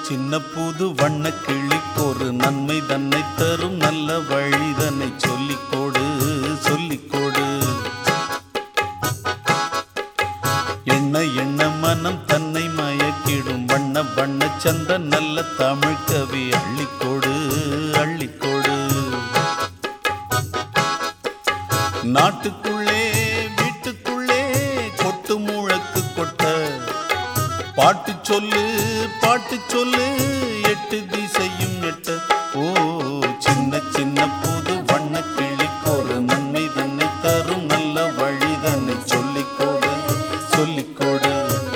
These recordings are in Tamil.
சின்ன புது வண்ண கிளிக்கொரு நன்மை தன்னை தரும் நல்ல வழிதனை சொல்லிக் கொடு சொல்லிக் கொடு எண்ண எண்ண மனம் தன்னை மயக்கிடும் வண்ண வண்ண சந்த நல்ல தமிழ் கவி அள்ளிக்கொடு அள்ளிக்கொடு நாட்டுக்குள்ளே வீட்டுக்குள்ளே கொட்டு முழக்கு கொட்ட பாட்டு சொல்லு பாட்டு சொல்லு எட்டு திசையும் எட்ட ஓ சின்ன சின்ன புது வண்ண கிளிக்கொரு நன்மை தன்னை தரும் நல்ல வழி தன்னை சொல்லிக்கொடு சொல்லிக்கொடு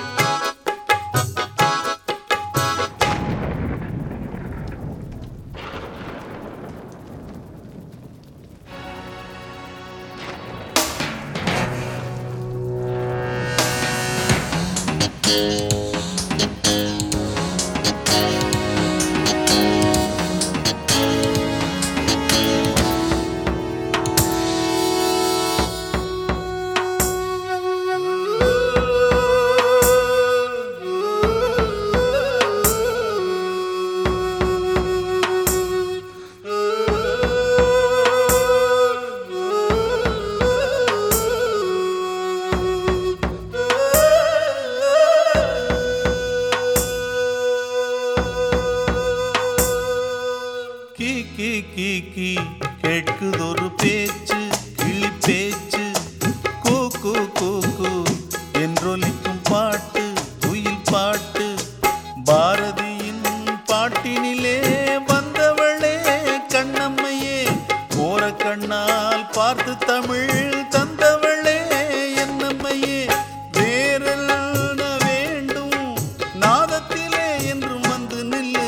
கீ கீ கீ கீ கேட்குதொரு பேச்சு கிளி பேச்சு கூ கூ கூ கூ என்றொலிக்கும் பாட்டு குயில் பாட்டு பாரதியின் பாட்டினிலே வந்தவளே கண்ணம்மையே கோர கண்ணால் பார்த்து தமிழ் தந்தவளே என்னம்மையே வேறெல்ல வேண்டும் நாதத்திலே என்றும் வந்து நில்லு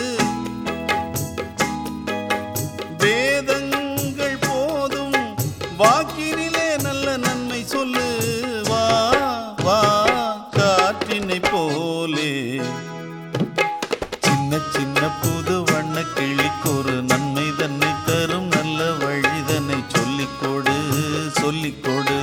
வேதங்கள் போதும் வாக்கினிலே நல்ல நன்மை சொல்லு வா வா காற்றினை போலே சின்ன சின்ன புது வண்ண கிளிக்கொரு நன்மை தன்னை தரும் நல்ல வழிதனை சொல்லிக் கொடு சொல்லிக் கொடு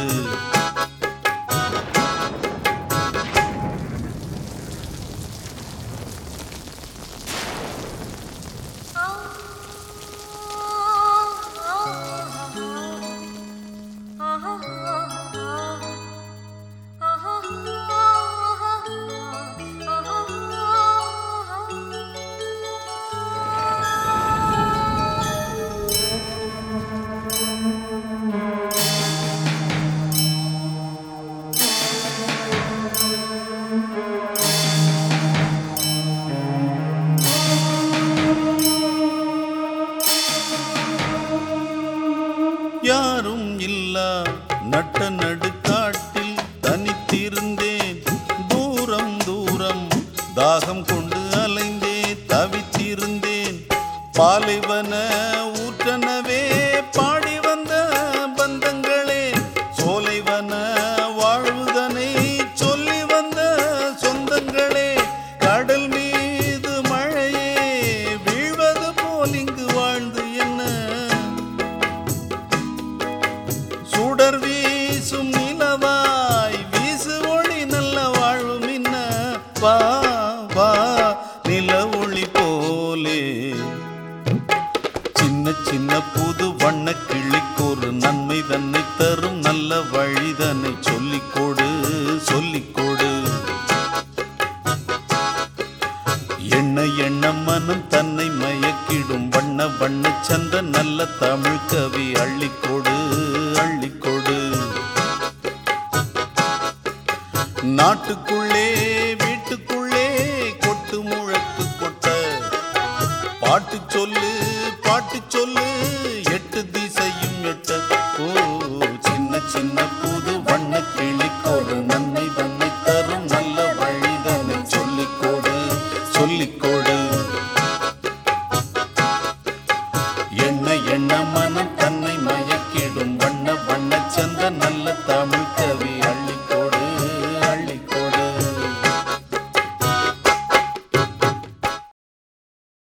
யாரும் இல்லா நட்ட நடுக்காட்டில் தனித்திருந்தேன் தூரம் தூரம் தாகம் கொண்டு அலைந்தே தவித்திருந்தேன் பாலைவன ஊற்றனவே பாடி வந்த பந்தங்களே சோலைவன வாழ்வுதனை சொல்லி வந்த சொந்தங்களே கடல் மீது மழையே வீழ்வது போல் இங்கு வாழ்ந்து என்ன சுடர் வீசும் நிலவாய் வீசு ஒளி நல்ல வாழ்வு மின்ன வா வா நில ஒளி போலே சின்ன சின்ன புது வண்ண கிளிக்கொரு நன்மை தன்னை தரும் நல்ல வழிதனை சொல்லிக் கொடு சொல்லிக் கொடு எண்ண எண்ண மனம் தன்னை மயக்கிடும் வண்ண வண்ண சந்த நல்ல தமிழ் கவி அள்ளிக்கொடு அள்ளிக்கொடு நாட்டுக்குள்ளே வீட்டுக்குள்ளே கொட்டு முழக்கு கொட்ட பாட்டு சொல்லு பாட்டு சொல்லு எட்டு திசையும் எட்ட ஓ சின்ன சின்ன புது வண்ண கிளிக்கொரு நன்மை தன்னை தரும்